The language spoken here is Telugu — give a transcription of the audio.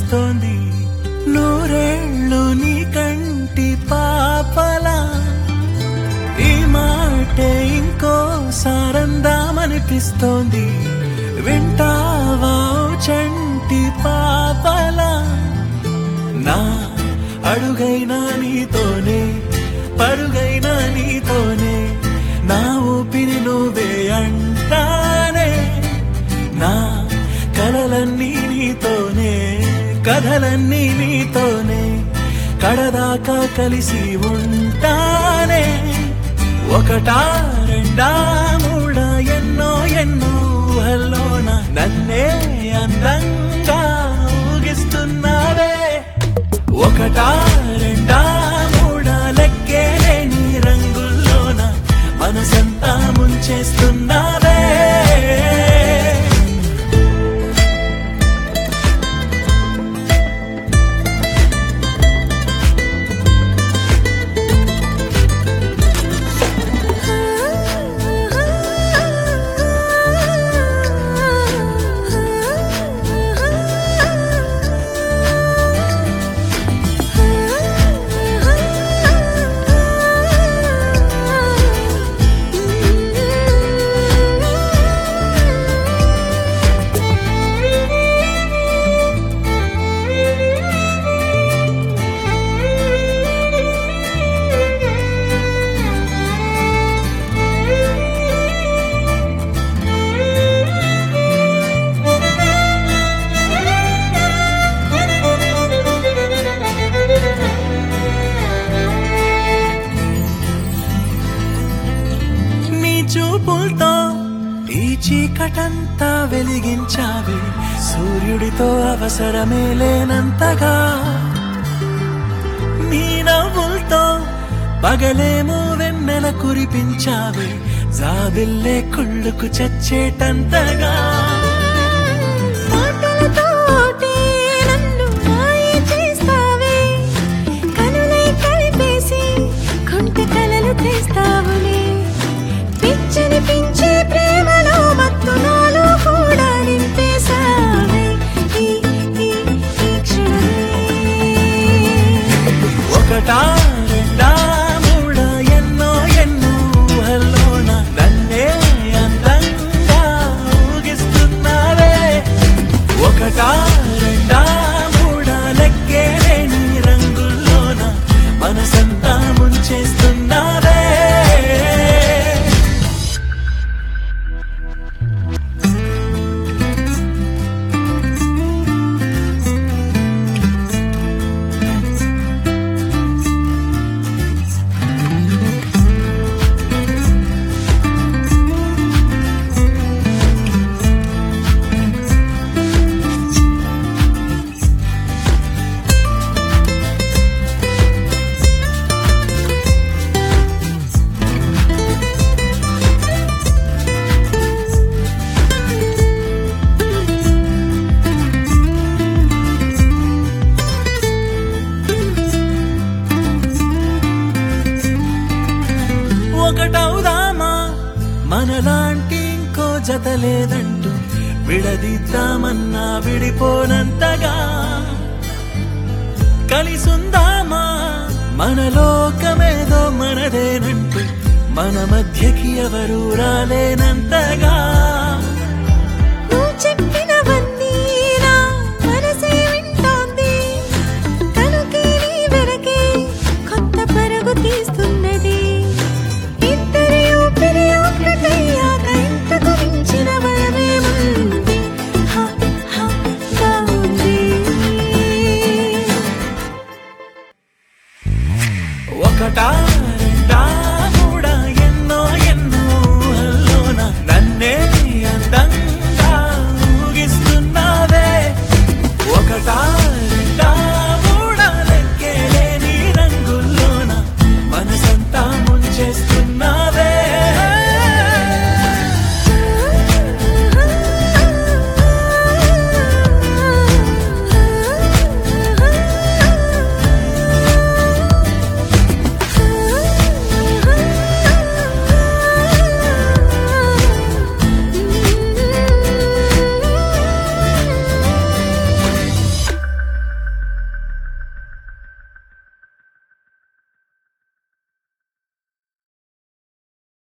అనిపిస్తోంది నూరేళ్ళు నీ కంటి పాపలా ఈ మాటే ఇంకోసారందామనిపిస్తోంది వింటావా ఓ చంటి పాపలా నా అడుగైనా నీతోనే పరుగైనా నీతోనే నా ఊపిరి నువ్వే అంటానే నా కలలన్నీ నీతోనే కథలన్నీ నీతోనే కడదాకా కలిసి ఉంటానే ఒకటా రెండా మూడా ఎన్నో ఎన్నో ఊహల్లోన నన్నే అందంగా ఊగిస్తున్నావే ఒకటా రెండా మూడా లెక్కే లేని రంగుల్లోన మనసంతా ముంచేస్తున్నావే నీ చూపులతో ఈ చీకటంతా వెలిగించావి సూర్యుడితో అవసరమే లేనంతగా నీ నవ్వులతో పగలేమో వెన్నెల కురిపించావి జాబిల్లే కుళ్ళుకు చచ్చేటంతగా మాటలతోటే నన్ను మాయ చేస్తావే కనులై కలిపేసి కుంటి కలలు తెస్తావులే పిచ్చని పించే ప్రేమలో మత్తు నాలో కూడా నింపేశావే ఈ ఈ ఈ క్షణమే ఒకటా రెండా మూడా ఎన్నో ఎన్నో ఊహల్లోన నన్నే అందంగా ఊగిస్తున్నావే ఒకటా రెండా మూడా లెక్కే లేని రంగుల్లోన మనసంతా ముంచేస్తున్నావే ఒకటవుదామా మనలాంటి ఇంకో జత లేదంటూ విడదీద్దామన్నా విడిపోనంతగా కలిసుందామా మన లోకమేదో మనదేనంటూ మన మధ్యకి ఎవరు రాలేనంతగా నువ్వు చెప్పినవన్నీ నా మనసే వింటోంది కనుకే నీ వెనకే కొత్త పరుగు తీస్తున్నది ఇద్దరి ఊపిరి ఒక్కటయ్యాక ఇంతకు మించిన వరమేముంది హ, హ, బాగుంది. ఒకటా